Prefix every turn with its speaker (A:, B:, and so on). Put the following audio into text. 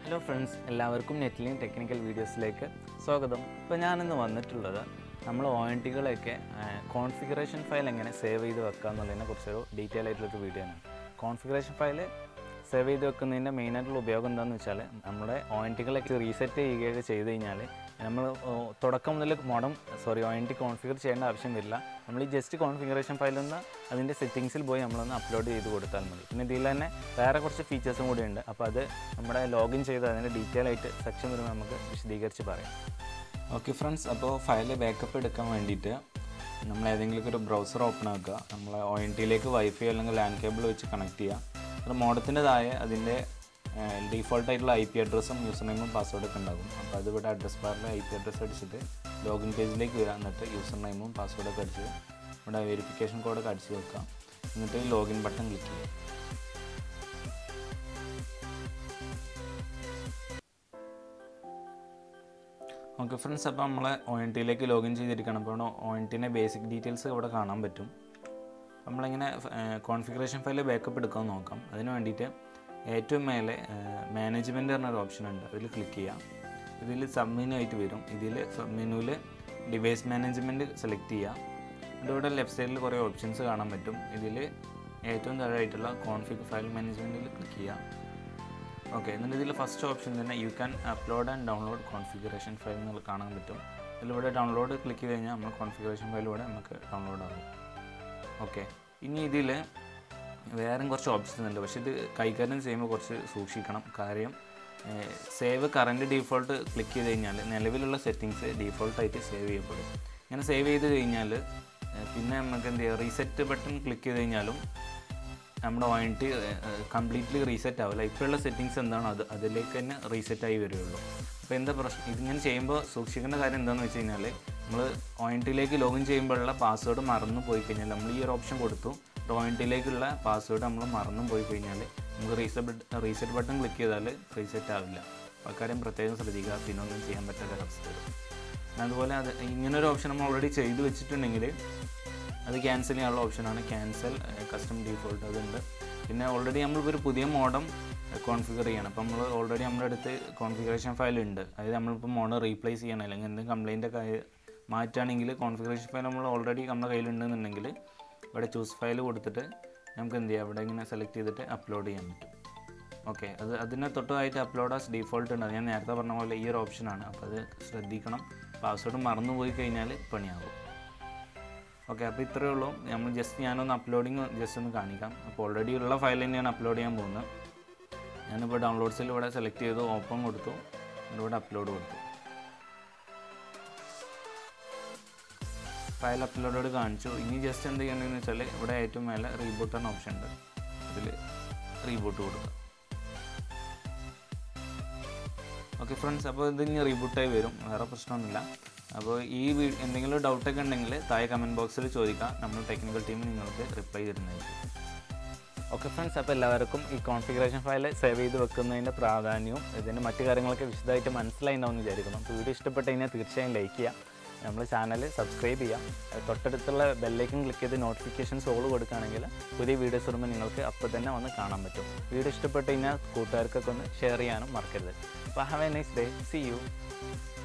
A: hello friends എല്ലാവർക്കും നെറ്റ്ലിങ് technical വീഡിയോസിലേക്ക് സ്വാഗതം ഇപ്പോൾ ഞാനിന്ന് വന്നിട്ടുള്ളത് നമ്മൾ ഒ എൻ ടികളൊക്കെ കോൺഫിഗറേഷൻ ഫയൽ എങ്ങനെ സേവ് ചെയ്ത് വെക്കുക എന്നുള്ളതിനെ കുറിച്ചൊരു ഡീറ്റെയിൽ ആയിട്ടുള്ളൊരു വീഡിയോ ആണ് കോൺഫിഗറേഷൻ ഫയൽ സേവ് ചെയ്ത് വെക്കുന്നതിൻ്റെ മെയിനായിട്ടുള്ള ഉപയോഗം എന്താണെന്ന് വെച്ചാൽ നമ്മുടെ ഒ എൻ ടികളൊക്കെ റീസെറ്റ് ചെയ്യുകയൊക്കെ ചെയ്ത് കഴിഞ്ഞാൽ നമ്മൾ ഓ, തുടക്കം മുതൽ modem sorry O N T configure ചെയ്യേണ്ട ആവശ്യം വരില്ല നമ്മൾ ഈ ജസ്റ്റ് കോൺഫിഗറേഷൻ ഫയലിൽ നിന്ന് അതിൻ്റെ സെറ്റിങ്സിൽ പോയി നമ്മളൊന്ന് അപ്ലോഡ് ചെയ്ത് കൊടുത്താൽ മതി പിന്നെ ഇതിൽ തന്നെ വേറെ കുറച്ച് ഫീച്ചേഴ്സും കൂടി ഉണ്ട് അപ്പോൾ അത് നമ്മുടെ ലോഗിൻ ചെയ്ത് അതിൻ്റെ ഡീറ്റെയിൽ ആയിട്ട് സെക്ഷൻ വരുമ്പോൾ നമുക്ക് വിശദീകരിച്ച് പറയാം
B: ഓക്കെ ഫ്രണ്ട്സ് അപ്പോൾ ഫയൽ ബാക്കപ്പ് എടുക്കാൻ വേണ്ടിയിട്ട് നമ്മൾ ഏതെങ്കിലും ഒരു ബ്രൗസർ ഓപ്പൺ ആക്കുക നമ്മൾ ഒ എൻ ടിയിലേക്ക് വൈഫൈ അല്ലെങ്കിൽ ലാൻഡ് കേബിൾ വെച്ച് കണക്ട് ചെയ്യുക അത് മോഡത്തിൻ്റെ താഴെ അതിൻ്റെ ഡീഫോൾട്ട് ആയിട്ടുള്ള ഐ പി അഡ്രസ്സും യൂസർ നെയിമും പാസ്വേഡൊക്കെ ഉണ്ടാകും അപ്പോൾ അത് ഇവിടെ അഡ്രസ് ബാറിൽ ഐ പി അഡ്രസ്സ് അടിച്ചിട്ട് ലോഗിൻ പേജിലേക്ക് വരിക എന്നിട്ട് യൂസർ നെയിമും പാസ്വേഡൊക്കെ അടിച്ച് ഇവിടെ വെരിഫിക്കേഷൻ കോഡൊക്കെ അടിച്ച് വെക്കുക എന്നിട്ട് ലോഗിൻ ബട്ടൺ ക്ലിക്ക് ചെയ്യുക ഓക്കെ ഫ്രണ്ട്സ് അപ്പോൾ നമ്മളെ ഒ എൻ ടിയിലേക്ക് ലോഗിൻ ചെയ്തിരിക്കണം അപ്പോൾ ഒ എൻ ടിൻ്റെ ബേസിക് ഡീറ്റെയിൽസ് ഇവിടെ കാണാൻ പറ്റും നമ്മളിങ്ങനെ കോൺഫിഗറേഷൻ ഫയൽ ബാക്കപ്പ് എടുക്കാൻ നോക്കാം അതിന് വേണ്ടിയിട്ട് ഏറ്റവും മേലെ മാനേജ്മെൻറ്റ് പറഞ്ഞൊരു ഓപ്ഷൻ ഉണ്ട് അതിൽ ക്ലിക്ക് ചെയ്യാം ഇതിൽ സബ് മെനു ആയിട്ട് വരും ഇതിൽ സബ് മെനുവിൽ ഡിവൈസ് മാനേജ്മെൻറ്റ് സെലക്ട് ചെയ്യാം എന്നിട്ട് ഇവിടെ ലെഫ്റ്റ് സൈഡിൽ കുറേ ഓപ്ഷൻസ് കാണാൻ പറ്റും ഇതിൽ ഏറ്റവും താഴെയായിട്ടുള്ള കോൺഫിഗ് ഫയൽ മാനേജ്മെൻറ്റിൽ ക്ലിക്ക് ചെയ്യാം ഓക്കെ എന്നിട്ട് ഇതിൽ ഫസ്റ്റ് ഓപ്ഷൻ തന്നെ you can upload and download configuration file എന്നുള്ള കാണാൻ പറ്റും ഇതിലൂടെ ഡൗൺലോഡ് ക്ലിക്ക് ചെയ്ത് കഴിഞ്ഞാൽ നമ്മൾ കോൺഫിഗറേഷൻ ഫയൽ ഇവിടെ നമുക്ക് ഡൗൺലോഡ് ആകും ഓക്കെ ഇനി ഇതിൽ വേറെ കുറച്ച് ഓപ്ഷൻസ് ഉണ്ട് പക്ഷേ ഇത് കൈകാര്യം ചെയ്യുമ്പോൾ കുറച്ച് സൂക്ഷിക്കണം കാര്യം സേവ് കറൻറ്റ് ഡീഫോൾട്ട് ക്ലിക്ക് ചെയ്ത് കഴിഞ്ഞാൽ നിലവിലുള്ള സെറ്റിങ്സ് ഡീഫോൾട്ടായിട്ട് സേവ് ചെയ്യപ്പെടും ഇങ്ങനെ സേവ് ചെയ്ത് കഴിഞ്ഞാൽ ഏഹ്, പിന്നെ നമുക്ക് എന്ത് ചെയ്യുക റീസെറ്റ് ബട്ടൺ ക്ലിക്ക് ചെയ്ത് കഴിഞ്ഞാലും നമ്മുടെ O N T completely reset ആവില്ല ഇപ്പോഴുള്ള സെറ്റിങ്സ് എന്താണോ അത് അതിലേക്ക് തന്നെ റീസെറ്റ് ആയി വരികയുള്ളൂ അപ്പോൾ എന്താ പ്രശ്നം ഇതിങ്ങനെ ചെയ്യുമ്പോൾ സൂക്ഷിക്കേണ്ട കാര്യം എന്താണെന്ന് വെച്ച് കഴിഞ്ഞാൽ നമ്മൾ ഒ എൻ ടിയിലേക്ക് ലോഗിൻ ചെയ്യുമ്പോഴുള്ള പാസ്വേഡ് മറന്നു പോയി കഴിഞ്ഞാൽ നമ്മൾ ഈ ഒരു ഓപ്ഷൻ കൊടുത്തു ഒ എൻ ടിയിലേക്കുള്ള പാസ്വേഡ് നമ്മൾ മറന്നു പോയി കഴിഞ്ഞാൽ നമുക്ക് റീസെറ്റ് റീസെറ്റ് ബട്ടൺ ക്ലിക്ക് ചെയ്താൽ റീസെറ്റ് ആവില്ല അപ്പോൾ അക്കാര്യം പ്രത്യേകം ശ്രദ്ധിക്കുക പിന്നെ ഒന്നും ചെയ്യാൻ പറ്റാത്ത ഒരവസ്ഥ വരും പിന്നെ അതുപോലെ അത് ഇങ്ങനൊരു ഓപ്ഷൻ നമ്മൾ ഓൾറെഡി ചെയ്ത് വെച്ചിട്ടുണ്ടെങ്കിൽ അത് ക്യാൻസൽ ചെയ്യാനുള്ള ഓപ്ഷനാണ് ക്യാൻസൽ കസ്റ്റം ഡീഫോൾട്ട് അതുണ്ട് പിന്നെ ഓൾറെഡി നമ്മളിപ്പോൾ ഒരു പുതിയ മോഡം കോൺഫിഗർ ചെയ്യണം അപ്പോൾ നമ്മൾ ഓൾറെഡി നമ്മുടെ അടുത്ത് കോൺഫിഗറേഷൻ ഫയൽ ഉണ്ട് അതായത് നമ്മളിപ്പോൾ മോഡം റീപ്ലേസ് ചെയ്യണം അല്ലെങ്കിൽ എന്തെങ്കിലും കംപ്ലൈൻ്റ് ഒക്കെ ആയി- മാറ്റുകയാണെങ്കിൽ കോൺഫിഗറേഷൻ ഫയൽ നമ്മൾ ഓൾറെഡി നമ്മുടെ കയ്യിലുണ്ടെന്നുണ്ടെങ്കിൽ ഇവിടെ ചൂസ് ഫയൽ കൊടുത്തിട്ട് നമുക്ക് എന്ത് ചെയ്യാം ഇവിടെ ഇങ്ങനെ സെലക്ട് ചെയ്തിട്ട് അപ്ലോഡ് ചെയ്യാൻ പറ്റും ഓക്കെ അത് അതിനെ തൊട്ടതായിട്ട് അപ്ലോഡ് ആസ് ഡീഫോൾട്ട് ഉണ്ട് അത് ഞാൻ നേരത്തെ പറഞ്ഞ പോലെ ഈ ഒരു ഓപ്ഷനാണ് അപ്പോൾ അത് ശ്രദ്ധിക്കണം പാസ്വേഡ് മറന്നു പോയി കഴിഞ്ഞാൽ പണിയാകും ഓക്കെ അപ്പോൾ ഇത്രയേ ഉള്ളൂ നമ്മൾ ജസ്റ്റ് ഞാനൊന്ന് അപ്ലോഡിങ് ജസ്റ്റ് ഒന്ന് കാണിക്കാം അപ്പോൾ ഓൾറെഡി ഉള്ള ഫയൽ തന്നെയാണ് അപ്ലോഡ് ചെയ്യാൻ പോകുന്നത് ഞാനിപ്പോൾ ഡൗൺലോഡ്സിൽ ഇവിടെ സെലക്ട് ചെയ്തു ഓപ്പൺ കൊടുത്തു എന്നിട്ട് ഇവിടെ അപ്ലോഡ് കൊടുത്തു ഫയൽ അപ്ലോഡോട് കാണിച്ചു ഇനി ജസ്റ്റ് എന്ത് ചെയ്യേണ്ടതെന്ന് വെച്ചാൽ ഇവിടെ ഏറ്റവും മേലെ റീബൂട്ട് എന്ന ഓപ്ഷൻ ഉണ്ട് അതിൽ റീബൂട്ട് കൊടുക്കുക ഓക്കെ ഫ്രണ്ട്സ് അപ്പോൾ ഇത് ഇനി റീബൂട്ടായി വരും വേറെ പ്രശ്നമൊന്നുമില്ല അപ്പോൾ ഈ വീ എന്തെങ്കിലും ഡൗട്ടൊക്കെ ഉണ്ടെങ്കിൽ താഴെ കമൻറ്റ് ബോക്സിൽ ചോദിക്കാം നമ്മൾ ടെക്നിക്കൽ ടീം നിങ്ങൾക്ക് റിപ്ലൈ തരുന്നതായിരിക്കും
A: ഓക്കെ ഫ്രണ്ട്സ് അപ്പോൾ എല്ലാവർക്കും ഈ കോൺഫിഗറേഷൻ ഫയൽ സേവ് ചെയ്ത് വെക്കുന്നതിൻ്റെ പ്രാധാന്യവും ഇതിൻ്റെ മറ്റു കാര്യങ്ങളൊക്കെ വിശദമായിട്ട് മനസ്സിലായിട്ടുണ്ടാവും വിചാരിക്കുന്നു അപ്പോൾ വീഡിയോ ഇഷ്ടപ്പെട്ട് കഴിഞ്ഞാൽ തീർച്ചയായും ലൈക്ക് ചെയ്യാം നമ്മൾ ചാനൽ സബ്സ്ക്രൈബ് ചെയ്യാം അത് തൊട്ടടുത്തുള്ള ബെല്ലൈക്കൻ ക്ലിക്ക് ചെയ്ത് നോട്ടിഫിക്കേഷൻസ് ഓൾ കൊടുക്കുകയാണെങ്കിൽ പുതിയ വീഡിയോസ് വരുമ്പോൾ നിങ്ങൾക്ക് അപ്പോൾ തന്നെ വന്ന് കാണാൻ പറ്റും വീഡിയോ ഇഷ്ടപ്പെട്ട് കഴിഞ്ഞാൽ കൂട്ടുകാർക്കൊക്കെ ഒന്ന് ഷെയർ ചെയ്യാനും മറക്കരുത് അപ്പോൾ have a nice day see U